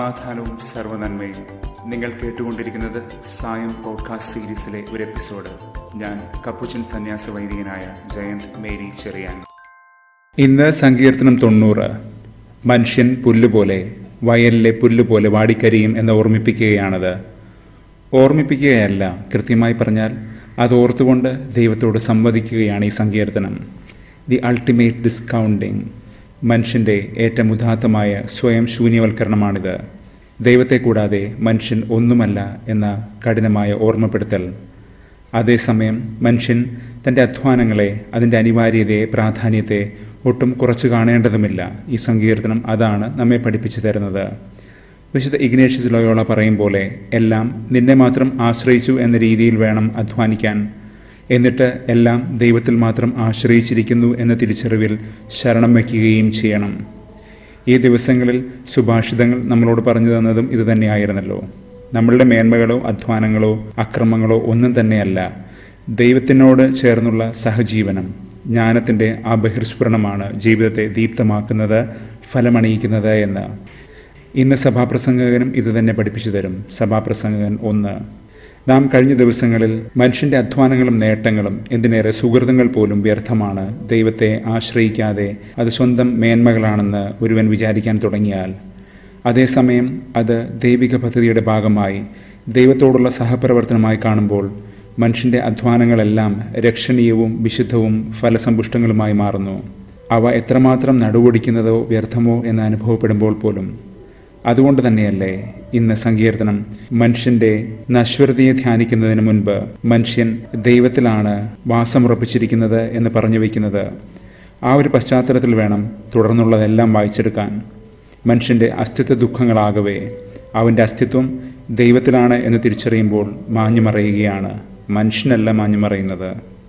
സമാധാനവും സർവനന്മയും നിങ്ങൾ കേട്ടുകൊണ്ടിരിക്കുന്നത് സായം പോഡ്കാസ്റ്റ് സീരീസിലെ ഒരു എപ്പിസോഡ് ഞാൻ കപ്പുച്ചൻ സന്യാസ വൈദികനായ ജയന്ത് മേരി ചെറിയാൻ ഇന്ന് സങ്കീർത്തനം തൊണ്ണൂറ് മനുഷ്യൻ പുല്ലുപോലെ വയലിലെ പുല്ലുപോലെ വാടിക്കരിയും എന്ന് ഓർമ്മിപ്പിക്കുകയാണത് ഓർമ്മിപ്പിക്കുകയല്ല കൃത്യമായി പറഞ്ഞാൽ അത് ഓർത്തുകൊണ്ട് ദൈവത്തോട് സംവദിക്കുകയാണ് ഈ സങ്കീർത്തനം ദി അൾട്ടിമേറ്റ് ഡിസ്കൗണ്ടിങ് മനുഷ്യൻ്റെ ഏറ്റവും ഉദാത്തമായ സ്വയം ശൂന്യവൽക്കരണമാണിത് ദൈവത്തെ കൂടാതെ മനുഷ്യൻ ഒന്നുമല്ല എന്ന കഠിനമായ ഓർമ്മപ്പെടുത്തൽ അതേസമയം മനുഷ്യൻ തൻ്റെ അധ്വാനങ്ങളെ അതിൻ്റെ അനിവാര്യതയെ പ്രാധാന്യത്തെ ഒട്ടും കുറച്ചു കാണേണ്ടതുമില്ല ഈ സങ്കീർത്തനം അതാണ് നമ്മെ പഠിപ്പിച്ചു തരുന്നത് വിശുദ്ധ ഇഗ്നേഷ്യസ് ലോയോള പറയും പോലെ എല്ലാം നിന്നെ മാത്രം ആശ്രയിച്ചു എന്ന രീതിയിൽ വേണം അധ്വാനിക്കാൻ എന്നിട്ട് എല്ലാം ദൈവത്തിൽ മാത്രം ആശ്രയിച്ചിരിക്കുന്നു എന്ന തിരിച്ചറിവിൽ ശരണം വയ്ക്കുകയും ചെയ്യണം ഈ ദിവസങ്ങളിൽ സുഭാഷിതങ്ങൾ നമ്മളോട് പറഞ്ഞു തന്നതും ഇതുതന്നെയായിരുന്നല്ലോ നമ്മളുടെ മേന്മകളോ അധ്വാനങ്ങളോ അക്രമങ്ങളോ ഒന്നും തന്നെയല്ല ദൈവത്തിനോട് ചേർന്നുള്ള സഹജീവനം ജ്ഞാനത്തിൻ്റെ ആ ബഹിർസ്ഫുരണമാണ് ജീവിതത്തെ ദീപ്തമാക്കുന്നത് ഫലമണിയിക്കുന്നത് എന്ന് ഇന്ന് സഭാപ്രസംഗകനും ഇതുതന്നെ പഠിപ്പിച്ചു തരും സഭാപ്രസംഗകൻ ഒന്ന് നാം കഴിഞ്ഞ ദിവസങ്ങളിൽ മനുഷ്യന്റെ അധ്വാനങ്ങളും നേട്ടങ്ങളും എന്തിനേറെ സുഹൃതങ്ങൾ പോലും വ്യർത്ഥമാണ് ദൈവത്തെ ആശ്രയിക്കാതെ അത് സ്വന്തം മേന്മകളാണെന്ന് ഒരുവൻ വിചാരിക്കാൻ തുടങ്ങിയാൽ അതേസമയം അത് ദൈവിക പദ്ധതിയുടെ ഭാഗമായി ദൈവത്തോടുള്ള സഹപ്രവർത്തനമായി കാണുമ്പോൾ മനുഷ്യന്റെ അധ്വാനങ്ങളെല്ലാം രക്ഷണീയവും വിശുദ്ധവും ഫലസമ്പുഷ്ടങ്ങളുമായി മാറുന്നു അവ എത്രമാത്രം നടുവൊടിക്കുന്നതോ വ്യർത്ഥമോ എന്ന് അനുഭവപ്പെടുമ്പോൾ പോലും അതുകൊണ്ട് തന്നെയല്ലേ ഇന്ന് സങ്കീർത്തനം മനുഷ്യന്റെ നശ്വരതയെ ധ്യാനിക്കുന്നതിന് മുൻപ് മനുഷ്യൻ ദൈവത്തിലാണ് വാസമുറപ്പിച്ചിരിക്കുന്നത് എന്ന് പറഞ്ഞു വയ്ക്കുന്നത് ആ ഒരു പശ്ചാത്തലത്തിൽ വേണം തുടർന്നുള്ളതെല്ലാം വായിച്ചെടുക്കാൻ മനുഷ്യന്റെ അസ്തിത്വ ദുഃഖങ്ങളാകവേ അവൻ്റെ അസ്തിത്വം ദൈവത്തിലാണ് എന്ന് തിരിച്ചറിയുമ്പോൾ മാഞ്ഞുമറയുകയാണ് മനുഷ്യനല്ല മാഞ്ഞുമറയുന്നത്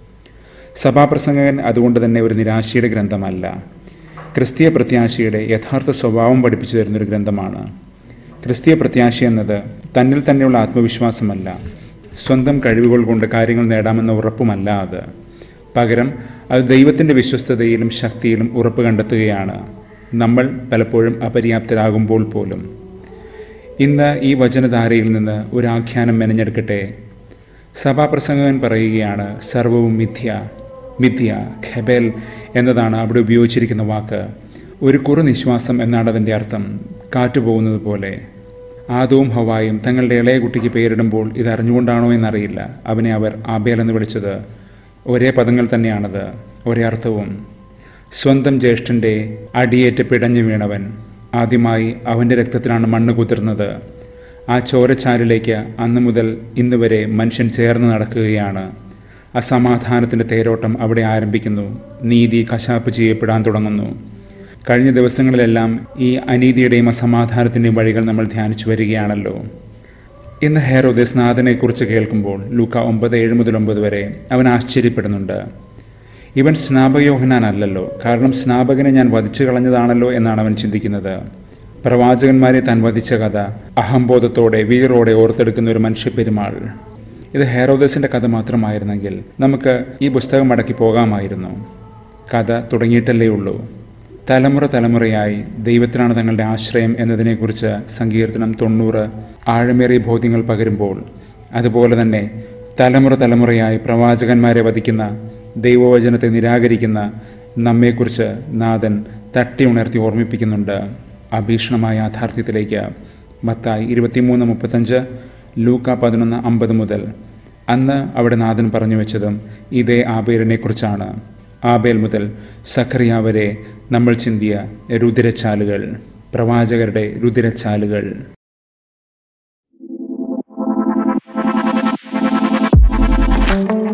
സഭാപ്രസംഗകൻ അതുകൊണ്ട് തന്നെ ഒരു നിരാശയുടെ ഗ്രന്ഥമല്ല ക്രിസ്തീയ പ്രത്യാശയുടെ യഥാർത്ഥ സ്വഭാവം പഠിപ്പിച്ചു തരുന്നൊരു ഗ്രന്ഥമാണ് ക്രിസ്തീയ പ്രത്യാശ എന്നത് തന്നിൽ തന്നെയുള്ള ആത്മവിശ്വാസമല്ല സ്വന്തം കഴിവുകൾ കൊണ്ട് കാര്യങ്ങൾ നേടാമെന്ന ഉറപ്പുമല്ല അത് പകരം അത് ദൈവത്തിൻ്റെ വിശ്വസ്തതയിലും ശക്തിയിലും ഉറപ്പ് കണ്ടെത്തുകയാണ് നമ്മൾ പലപ്പോഴും അപര്യാപ്തരാകുമ്പോൾ പോലും ഇന്ന് ഈ വചനധാരയിൽ നിന്ന് ഒരു ആഖ്യാനം മെനഞ്ഞെടുക്കട്ടെ സഭാപ്രസംഗകൻ പറയുകയാണ് സർവവും മിഥ്യ മിഥ്യ ഖെബേൽ എന്നതാണ് അവിടെ ഉപയോഗിച്ചിരിക്കുന്ന വാക്ക് ഒരു കുറു നിശ്വാസം എന്നാണ് അതിൻ്റെ അർത്ഥം കാറ്റു പോകുന്നത് പോലെ ആദവും ഹവായും തങ്ങളുടെ ഇളയ കുട്ടിക്ക് പേരിടുമ്പോൾ ഇത് അറിഞ്ഞുകൊണ്ടാണോ എന്നറിയില്ല അവനെ അവർ ആബേൽ എന്ന് വിളിച്ചത് ഒരേ പദങ്ങൾ തന്നെയാണത് ഒരേ അർത്ഥവും സ്വന്തം ജ്യേഷ്ഠൻ്റെ അടിയേറ്റ് പിടഞ്ഞു വീണവൻ ആദ്യമായി അവൻ്റെ രക്തത്തിലാണ് മണ്ണ് കുതിർന്നത് ആ ചോരച്ചാലിലേക്ക് അന്നു മുതൽ ഇന്ന് വരെ മനുഷ്യൻ ചേർന്ന് നടക്കുകയാണ് അസമാധാനത്തിൻ്റെ തേരോട്ടം അവിടെ ആരംഭിക്കുന്നു നീതി കശാപ്പ് ചെയ്യപ്പെടാൻ തുടങ്ങുന്നു കഴിഞ്ഞ ദിവസങ്ങളിലെല്ലാം ഈ അനീതിയുടെയും അസമാധാനത്തിൻ്റെയും വഴികൾ നമ്മൾ ധ്യാനിച്ചു വരികയാണല്ലോ ഇന്ന് ഹേറോദേസ് നാഥനെക്കുറിച്ച് കേൾക്കുമ്പോൾ ലൂക്ക ഒമ്പത് ഏഴ് മുതൽ ഒമ്പത് വരെ അവൻ ആശ്ചര്യപ്പെടുന്നുണ്ട് ഇവൻ സ്നാപകയോഹനാനല്ലല്ലോ കാരണം സ്നാപകനെ ഞാൻ വധിച്ചു കളഞ്ഞതാണല്ലോ എന്നാണ് അവൻ ചിന്തിക്കുന്നത് പ്രവാചകന്മാരെ താൻ വധിച്ച കഥ അഹംബോധത്തോടെ വീറോടെ ഓർത്തെടുക്കുന്ന ഒരു മനുഷ്യപ്പെരുമാൾ ഇത് ഹെറോദസിന്റെ കഥ മാത്രമായിരുന്നെങ്കിൽ നമുക്ക് ഈ പുസ്തകം മടക്കി പോകാമായിരുന്നു കഥ തുടങ്ങിയിട്ടല്ലേ ഉള്ളൂ തലമുറ തലമുറയായി ദൈവത്തിലാണ് തങ്ങളുടെ ആശ്രയം എന്നതിനെക്കുറിച്ച് സങ്കീർത്തനം തൊണ്ണൂറ് ആഴമേറിയ ബോധ്യങ്ങൾ പകരുമ്പോൾ അതുപോലെ തന്നെ തലമുറ തലമുറയായി പ്രവാചകന്മാരെ വധിക്കുന്ന ദൈവവചനത്തെ നിരാകരിക്കുന്ന നമ്മെക്കുറിച്ച് നാഥൻ തട്ടി ഉണർത്തി ഓർമ്മിപ്പിക്കുന്നുണ്ട് ആ ഭീഷണമായ യാഥാർത്ഥ്യത്തിലേക്ക് മത്തായി ഇരുപത്തിമൂന്ന് മുപ്പത്തഞ്ച് ലൂക്ക പതിനൊന്ന് അമ്പത് മുതൽ അന്ന് അവിടെ നാഥൻ പറഞ്ഞു വെച്ചതും ഇതേ ആബേലിനെ കുറിച്ചാണ് ആബേൽ മുതൽ സഖറിയ വരെ നമ്മൾ ചിന്തിയ രുതിരച്ചാലുകൾ പ്രവാചകരുടെ രുതിരച്ചാലുകൾ thank you